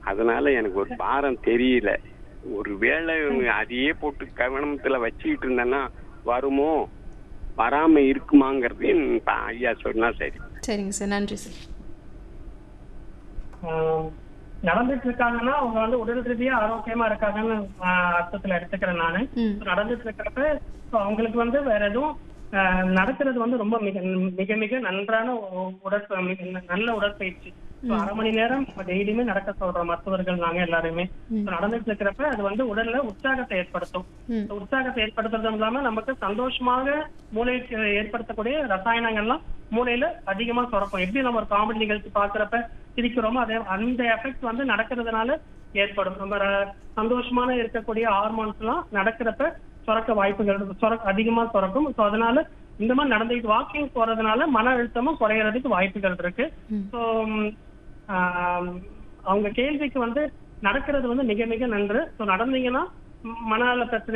அதனால எனக்கு ஒரு பாரம் தெரியல ஒரு வேளை அதையே போட்டு கவனத்துல வச்சுக்கிட்டு இருந்தேன்னா வருமோ வராம இருக்குமாங்கிறது இப்ப ஐயா சொன்னா சரி சரிங்க சார் நன்றி சார் ஆஹ் நடந்துட்டு இருக்காங்கன்னா அவங்க வந்து உடல் ரீதியா ஆரோக்கியமா இருக்காங்கன்னு ஆஹ் அர்த்தத்துல எடுத்துக்கிறேன் நானு ம் நடந்துட்டு இருக்கிறப்ப so அவங்களுக்கு வந்து வேற எதுவும் ஆஹ் நடக்கிறது வந்து ரொம்ப மிக மிக மிக நன்றான உ- உடற்ப மிக நல்ல உடற்பயிற்சி So அரை மணி நேரம் டெய்லியுமே நடக்க சொல்றோம் மருத்துவர்கள் நாங்க எல்லாருமே So நடந்துட்டு இருக்கிறப்ப அது வந்து உடல்ல உற்சாகத்தை ஏற்படுத்தும் ம். So உற்சாகத்தை ஏற்படுத்துறதும் இல்லாம நமக்கு சந்தோஷமாக மூளைக்கு ஏற்படுத்தக்கூடிய ரசாயனங்கள்லாம் மூளையில அதிகமா சுரக்கும் எப்படி நம்ம ஒரு காமெடி நிகழ்ச்சி பாக்குறப்ப சிரிக்கிறோமோ அதே அந்த எஃபெக்ட் வந்து நடக்கிறதுனால ஏற்படும் நம்ம ர- சந்தோஷமான இருக்கக்கூடிய ஹார்மோன்ஸ் எல்லாம் நடக்கிறப்ப சுரக்க வாய்ப்புகள் இருக்கு. சுரக்க அதிகமா சுரக்கும் ஸோ அதனால இந்த மாதிரி நடந்துட்டு வாக்கிங் போறதுனால மன அழுத்தமும் குறையறதுக்கு வாய்ப்புகள் இருக்கு ம். ஸோ அவங்க கேள்விக்கு வந்து நடக்கிறது வந்து மிக மிக நன்று ஸோ நடந்தீங்கன்னா ம- மன நல பிரச்சனை